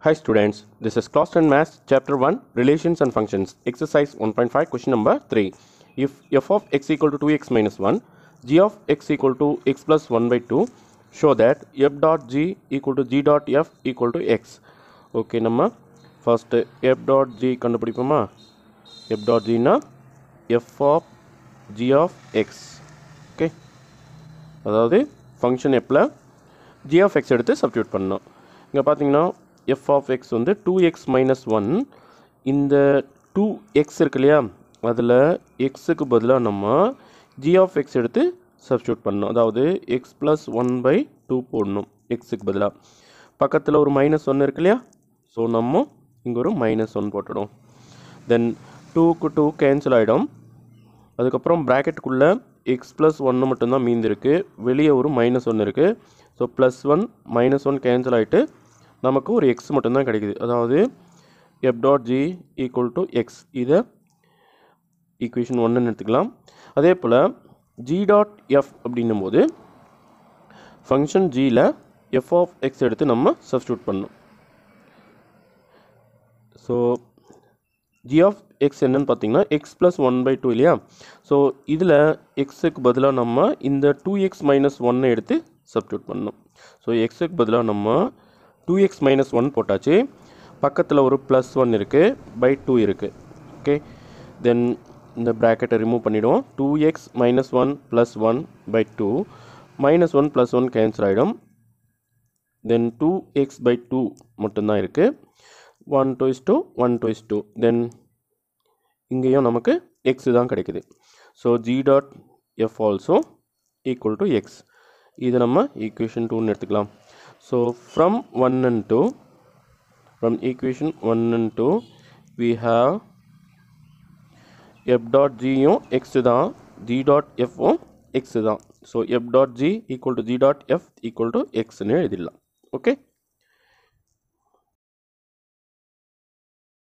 Hi students, this is Class 10 Maths Chapter 1 Relations and Functions Exercise 1.5 question number 3. If f of x equal to 2x minus 1, g of x equal to x plus 1 by 2, show that f dot g equal to g dot f equal to x. Okay நம்ம first f dot g கண்டுபிடிப்போமா f dot g னா f of g of x okay அதாவது function எப்பில் g of x எடுத்து substitute பண்ணோம் இங்கே பார்த்தீங்கன்னா f of x வந்து டூ எக்ஸ் மைனஸ் ஒன் இந்த டூ எக்ஸ் இருக்கு இல்லையா அதில் எக்ஸுக்கு பதிலாக நம்ம g of x எடுத்து சப்ஸ்டியூட் பண்ணணும் அதாவது x plus one by two போடணும் எக்ஸுக்கு பதிலாக பக்கத்தில் ஒரு மைனஸ் ஒன்று இருக்கு இல்லையா ஸோ நம்ம இங்கே ஒரு மைனஸ் ஒன் போட்டுடும் தென் டூக்கு டூ கேன்சல் ஆகிடும் அதுக்கப்புறம் ப்ராக்கெட்டுக்குள்ளே எக்ஸ் ப்ளஸ் ஒன்று மட்டும்தான் மீந்திருக்கு வெளியே ஒரு மைனஸ் ஒன்று இருக்குது so plus one minus one cancel ஆகிட்டு நமக்கு ஒரு எக்ஸ் மட்டும்தான் கிடைக்குது அதாவது f dot g equal to x இதை ஈக்குவேஷன் ஒன்றுன்னு எடுத்துக்கலாம் அதே போல் ஜி டாட் எஃப் அப்படின்னும் போது ஃபங்க்ஷன் ஜியில் எஃப் ஆஃப் எக்ஸ் எடுத்து நம்ம சப்ஸ்டியூட் பண்ணணும் ஸோ ஜி ஆஃப் எக்ஸ் என்னன்னு பார்த்தீங்கன்னா x plus one by two இல்லையா ஸோ இதில் எக்ஸுக்கு பதிலாக நம்ம இந்த டூ எக்ஸ் மைனஸ் ஒன்னை எடுத்து சப்ஸ்டியூட் பண்ணணும் ஸோ எக்ஸுக்கு பதிலாக நம்ம டூ எக்ஸ் மைனஸ் ஒன் போட்டாச்சு பக்கத்தில் ஒரு ப்ளஸ் ஒன் இருக்குது பை டூ இருக்குது ஓகே தென் இந்த ப்ராக்கெட்டை ரிமூவ் பண்ணிவிடுவோம் two x minus one plus one by two minus one plus one cancel ஆகிடும் then two x by two மட்டும்தான் இருக்குது one two is two one two is two then இங்கேயும் நமக்கு x தான் கிடைக்குது so g dot f also equal to x இது நம்ம equation டூன்னு எடுத்துக்கலாம் so from one and two from equation one and two we have f dot ஜியும் x தான் ஜி டாட் எஃப்பும் எக்ஸ் தான் so f dot g equal to g dot f equal to எக்ஸ்னு எழுதிடலாம் ஓகே